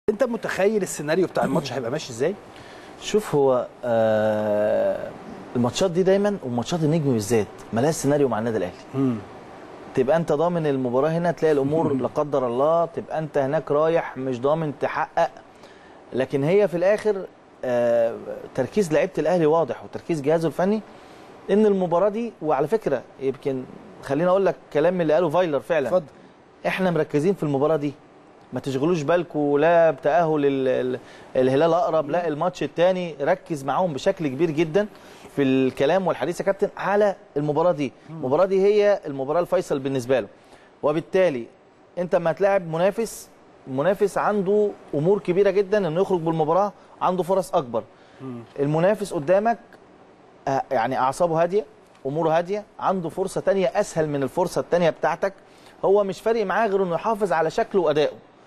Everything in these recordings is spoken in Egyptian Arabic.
انت متخيل السيناريو بتاع الماتش هيبقى ماشي ازاي شوف هو آه الماتشات دي دايما وماتشات النجم بالذات ملهاش سيناريو مع النادي الاهلي تبقى انت ضامن المباراه هنا تلاقي الامور لا قدر الله تبقى انت هناك رايح مش ضامن تحقق لكن هي في الاخر آه تركيز لعيبه الاهلي واضح وتركيز جهازه الفني ان المباراه دي وعلى فكره يمكن خليني اقول لك كلام من اللي قاله فايلر فعلا اتفضل احنا مركزين في المباراه دي ما تشغلوش بالكم لا بتاهل ال- ال- الهلال اقرب لا الماتش الثاني ركز معاهم بشكل كبير جدا في الكلام والحديث يا كابتن على المباراه دي المباراه دي هي المباراه الفيصل بالنسبه له وبالتالي انت لما هتلاعب منافس منافس عنده امور كبيره جدا انه يخرج بالمباراه عنده فرص اكبر المنافس قدامك آه، يعني اعصابه هاديه اموره هاديه عنده فرصه تانية اسهل من الفرصه التانية بتاعتك هو مش فارق معاه غير انه يحافظ على شكله وادائه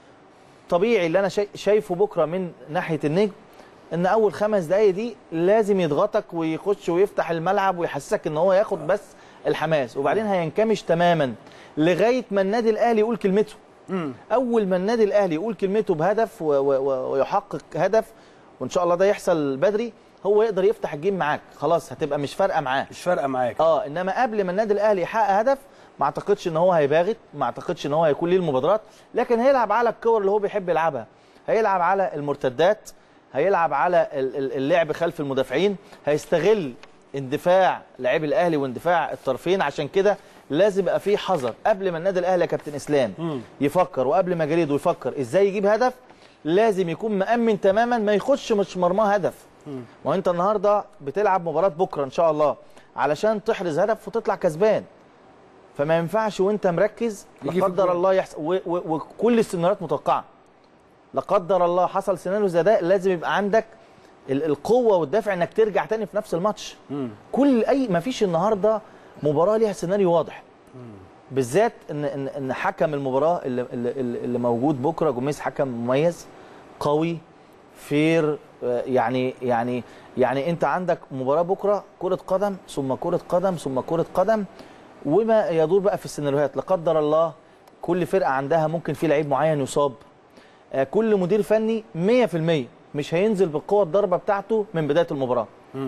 طبيعي اللي انا شاي- شايفه بكره من ناحيه النجم ان اول خمس دقايق دي لازم يضغطك ويخش ويفتح الملعب ويحسسك ان هو ياخد بس الحماس وبعدين هينكمش تماما لغايه ما النادي الاهلي يقول كلمته اول ما النادي الاهلي يقول كلمته بهدف و- و- و- ويحقق هدف وان شاء الله ده يحصل بدري هو يقدر يفتح الجيم معاك خلاص هتبقى مش فارقه معاه مش فارقه معاك اه انما قبل ما النادي الاهلي يحقق هدف ما اعتقدش ان هو هيباغت ما اعتقدش ان هو هيكون ليه المبادرات لكن هيلعب على الكور اللي هو بيحب يلعبها هيلعب على المرتدات هيلعب على ال- ال- اللعب خلف المدافعين هيستغل اندفاع لاعبي الاهلي واندفاع الطرفين عشان كده لازم يبقى فيه حذر قبل ما النادي الاهلي يا كابتن اسلام يفكر وقبل ما جريده يفكر ازاي يجيب هدف لازم يكون مأمن تماما ما يخش مش مرماه هدف ما هو انت النهارده بتلعب مباراه بكره ان شاء الله علشان تحرز هدف وتطلع كسبان فما ينفعش وانت مركز يجي لا في قدر الجول. الله يحصل و- و- وكل السيناريوهات متوقعه لا قدر الله حصل سيناريو زي ده لازم يبقى عندك ال- القوه والدافع انك ترجع تاني في نفس الماتش كل اي ما فيش النهارده مباراه ليها سيناريو واضح بالذات ان ان ان حكم المباراه اللي, اللي, اللي موجود بكره جوميز حكم مميز قوي فير آه، يعني يعني يعني انت عندك مباراه بكره كره قدم ثم كره قدم ثم كره قدم وما يدور بقى في السيناريوهات لا قدر الله كل فرقه عندها ممكن في لعيب معين يصاب آه، كل مدير فني 100% مش هينزل بالقوه الضربه بتاعته من بدايه المباراه 100%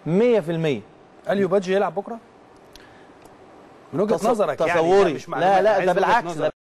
اليو بادجي يلعب بكره من وجهه تص- نظرك يعني تصوري مش لا معلومات، لا عايز ده وجهة بالعكس نظر. ده